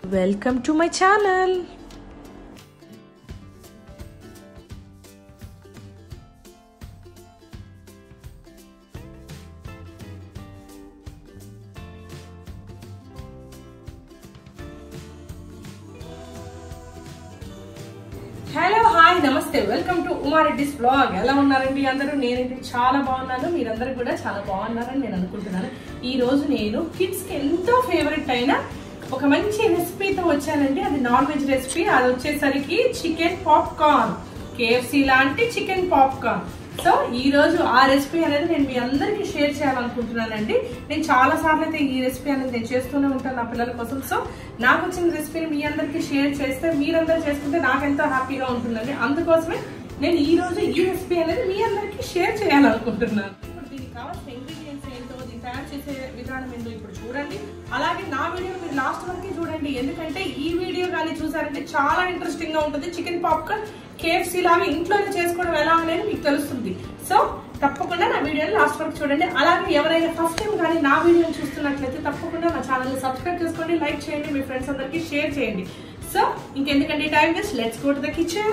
welcome to my channel hello hi నమస్తే welcome to ఉమారెడ్డిస్ blog ఎలా ఉన్నారండి అందరూ నేనైతే చాలా బాగున్నాను మీరందరూ కూడా చాలా బాగున్నారని నేను అనుకుంటున్నాను ఈ రోజు నేను కిడ్స్ కి ఎంతో ఫేవరెట్ అయిన ఒక మంచి రెసిపీతో వచ్చానండి అది నాన్ వెజ్ రెసిపీ అది వచ్చేసరికి చికెన్ పాప్కార్న్ కేఎఫ్సి లాంటి చికెన్ పాప్కార్న్ సో ఈ రోజు ఆ రెసిపీ అనేది నేను మీ అందరికీ షేర్ చేయాలనుకుంటున్నానండి నేను చాలా సార్లు అయితే ఈ రెసిపీ అనేది నేను చేస్తూనే ఉంటాను నా పిల్లల కోసం సో నాకు వచ్చిన రెసిపీని మీ అందరికీ షేర్ చేస్తే మీరందరూ చేసుకుంటే నాకు ఎంతో హ్యాపీగా ఉంటుందండి అందుకోసమే నేను ఈ రోజు ఈ రెసిపీ అనేది మీ అందరికీ షేర్ చేయాలనుకుంటున్నాను ఇప్పుడు దీనికి కావాల్సిన ఇంగ్రీడియంట్స్ ఏంటో దీన్ని తయారు చేసే విధానం ఏంటో ఇప్పుడు చూడండి అలాగే నా వీడియో మీరు లాస్ట్ వరకు చూడండి ఎందుకంటే ఈ వీడియో కానీ చూసారంటే చాలా ఇంట్రెస్టింగ్ గా ఉంటుంది చికెన్ పాప్కార్న్ కేఎఫ్సీ లాగా ఇంట్లోనే చేసుకోవడం ఎలా అనేది మీకు తెలుస్తుంది సో తప్పకుండా నా వీడియోని లాస్ట్ వరకు చూడండి అలాగే ఎవరైనా ఫస్ట్ టైం కానీ నా వీడియోని చూస్తున్నట్లయితే తప్పకుండా నా ఛానల్ని సబ్స్క్రైబ్ చేసుకోండి లైక్ చేయండి మీ ఫ్రెండ్స్ అందరికీ షేర్ చేయండి సో ఇంకెందుకంటే time waste let's go to the kitchen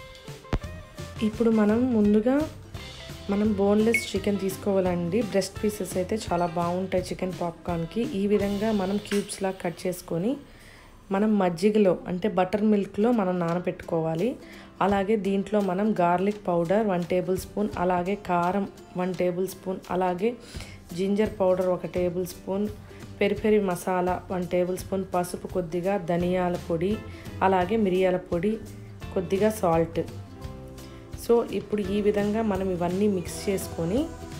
ఇప్పుడు మనం ముందుగా మనం బోన్లెస్ చికెన్ తీసుకోవాలండి బ్రెస్ట్ పీసెస్ అయితే చాలా బాగుంటాయి చికెన్ పాప్కార్న్కి ఈ విధంగా మనం క్యూబ్స్లా కట్ చేసుకొని మనం మజ్జిగలో అంటే బటర్ మిల్క్లో మనం నానబెట్టుకోవాలి అలాగే దీంట్లో మనం garlic powder one tablespoon అలాగే కారం వన్ టేబుల్ స్పూన్ అలాగే జింజర్ పౌడర్ ఒక tablespoon peri peri masala one tablespoon పసుపు కొద్దిగా ధనియాల పొడి అలాగే మిరియాల పొడి కొద్దిగా సాల్ట్ సో ఇప్పుడు ఈ విధంగా మనం ఇవన్నీ మిక్స్ చేసుకొని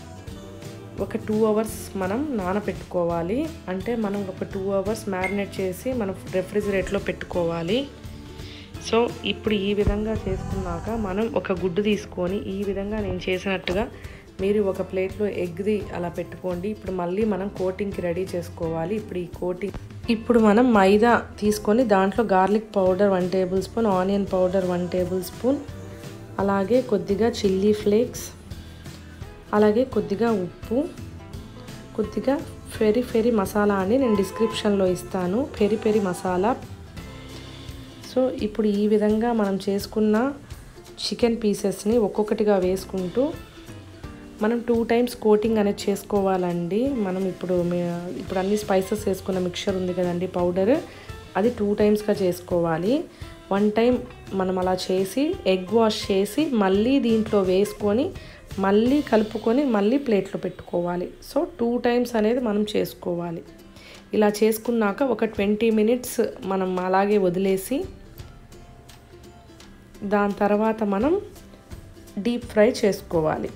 ఒక టూ అవర్స్ మనం నానబెట్టుకోవాలి అంటే మనం ఒక టూ అవర్స్ మ్యారినేట్ చేసి మనం రెఫ్రిజిరేట్లో పెట్టుకోవాలి సో ఇప్పుడు ఈ విధంగా చేసుకున్నాక మనం ఒక గుడ్డు తీసుకొని ఈ విధంగా నేను చేసినట్టుగా మీరు ఒక ప్లేట్లో ఎగ్ది అలా పెట్టుకోండి ఇప్పుడు మళ్ళీ మనం కోటింగ్కి రెడీ చేసుకోవాలి ఇప్పుడు ఈ కోటింగ్ ఇప్పుడు మనం మైదా తీసుకొని దాంట్లో garlic powder one tablespoon onion powder one tablespoon అలాగే కొద్దిగా చిల్లీ ఫ్లేక్స్ అలాగే కొద్దిగా ఉప్పు కొద్దిగా ఫెరి ఫెరి మసాలా అని నేను డిస్క్రిప్షన్లో ఇస్తాను పెరి పెరి మసాలా సో ఇప్పుడు ఈ విధంగా మనం చేసుకున్న చికెన్ పీసెస్ని ఒక్కొక్కటిగా వేసుకుంటూ మనం టూ టైమ్స్ కోటింగ్ అనేది చేసుకోవాలండి మనం ఇప్పుడు ఇప్పుడు అన్ని స్పైసెస్ వేసుకున్న మిక్చర్ ఉంది కదండి పౌడర్ అది టూ టైమ్స్గా చేసుకోవాలి వన్ టైం మనం అలా చేసి ఎగ్ వాష్ చేసి మళ్ళీ దీంట్లో వేసుకొని మళ్ళీ కలుపుకొని మళ్ళీ ప్లేట్లో పెట్టుకోవాలి సో టూ టైమ్స్ అనేది మనం చేసుకోవాలి ఇలా చేసుకున్నాక ఒక ట్వంటీ మినిట్స్ మనం అలాగే వదిలేసి దాని తర్వాత మనం డీప్ ఫ్రై చేసుకోవాలి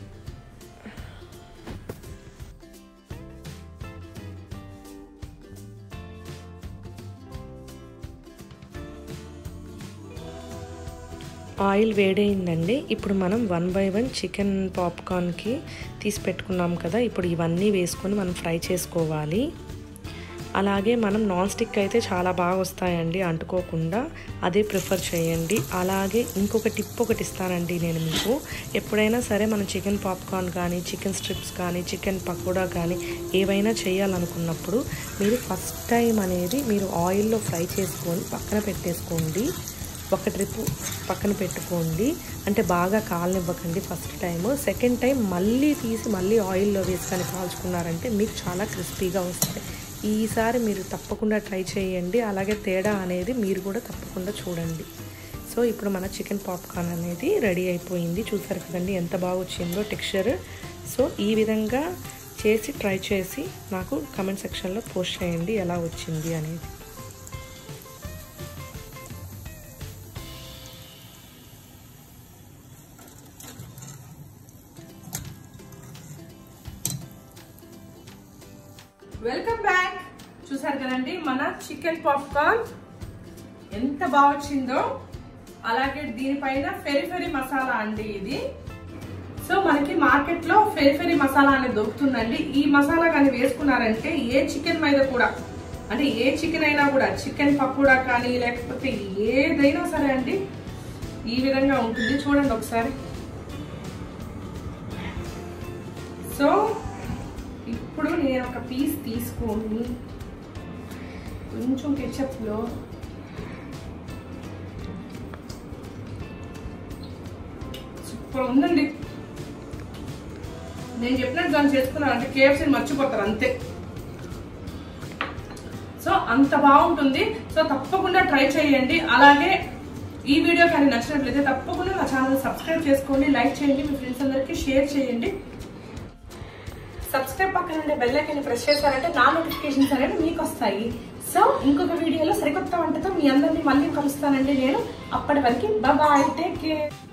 ఆయిల్ వేడైందండి ఇప్పుడు మనం వన్ బై వన్ చికెన్ పాప్కార్న్కి తీసి పెట్టుకున్నాం కదా ఇప్పుడు ఇవన్నీ వేసుకొని మనం ఫ్రై చేసుకోవాలి అలాగే మనం నాన్ స్టిక్ అయితే చాలా బాగా వస్తాయండి అంటుకోకుండా అదే ప్రిఫర్ చేయండి అలాగే ఇంకొక టిప్ ఒకటి ఇస్తానండి నేను మీకు ఎప్పుడైనా సరే మనం చికెన్ పాప్కార్న్ కానీ చికెన్ స్ట్రిప్స్ కానీ చికెన్ పకోడా కానీ ఏవైనా చేయాలనుకున్నప్పుడు మీరు ఫస్ట్ టైం అనేది మీరు ఆయిల్లో ఫ్రై చేసుకొని పక్కన పెట్టేసుకోండి ఒక ట్రిప్ పక్కన పెట్టుకోండి అంటే బాగా కాలనివ్వకండి ఫస్ట్ టైం సెకండ్ టైం మళ్ళీ తీసి మళ్ళీ ఆయిల్లో వేసుకొని కాల్చుకున్నారంటే మీకు చాలా క్రిస్పీగా వస్తాయి ఈసారి మీరు తప్పకుండా ట్రై చేయండి అలాగే తేడా అనేది మీరు కూడా తప్పకుండా చూడండి సో ఇప్పుడు మన చికెన్ పాప్కార్న్ అనేది రెడీ అయిపోయింది చూసారు కదండి ఎంత బాగా వచ్చిందో టెక్స్చర్ సో ఈ విధంగా చేసి ట్రై చేసి నాకు కమెంట్ సెక్షన్లో పోస్ట్ చేయండి ఎలా వచ్చింది అనేది వెల్కమ్ బ్యాక్ చూసారు కదండి మన చికెన్ పాప్కార్న్ ఎంత బాగా వచ్చిందో అలాగే దీనిపైన ఫెరి ఫెరి మసాలా అండి ఇది సో మనకి మార్కెట్ లో ఫెరి ఫెరి మసాలా అనేది దొరుకుతుందండి ఈ మసాలా కానీ వేసుకున్నారంటే ఏ చికెన్ మీద కూడా అంటే ఏ చికెన్ అయినా కూడా చికెన్ పకోడా కానీ లేకపోతే ఏదైనా సరే అండి ఈ విధంగా ఉంటుంది చూడండి ఒకసారి సో ఇప్పుడు నేను ఒక పీస్ తీసుకొని కొంచెం కెచప్లో సూపర్ ఉందండి నేను చెప్పినట్టు దాన్ని చేసుకున్నానంటే కేఎఫ్సీని మర్చిపోతారు అంతే సో అంత బాగుంటుంది సో తప్పకుండా ట్రై చేయండి అలాగే ఈ వీడియో కానీ నచ్చినట్లయితే తప్పకుండా నా ఛానల్ సబ్స్క్రైబ్ చేసుకోండి లైక్ చేయండి మీ ఫ్రెండ్స్ అందరికీ షేర్ చేయండి సబ్స్క్రైబ్ పక్కన ఉండే బెల్ ఐకాన్ ప్రెస్ చేశారంటే నా నోటిఫికేషన్స్ అనేవి మీకు వస్తాయి సో ఇంకొక వీడియోలో సరికొత్త వంటతో మీ అందరినీ మళ్ళీ కలుస్తానండి నేను అప్పటి వరకు బాయ్ టేక్ కేర్